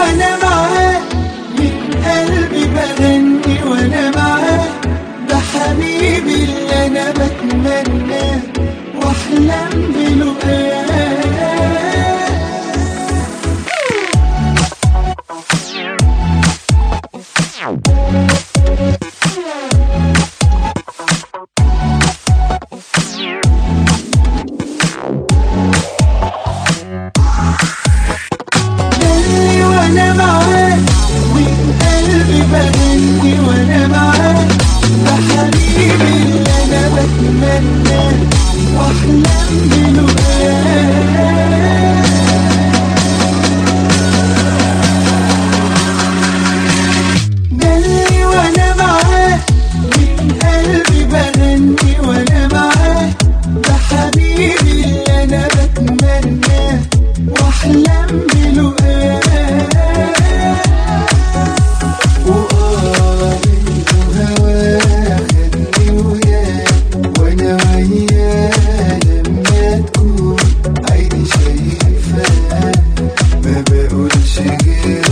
وانا معاه من قلبي بغني وانا معاه ده حبيبي اللي انا بتمناه واحلم بلقاه دلي وانا معاه من قلبي بغني وانا معاه ده حبيبي اللي انا بتمناه واحلم بلقاه دلي وانا معاه من قلبي بغني وانا معاه ده حبيبي اللي انا بتمناه واحلم بلقاه وآه منه هواه خدني وياه وانا وياه لما تكون عيني شايفاه ما بقولش غير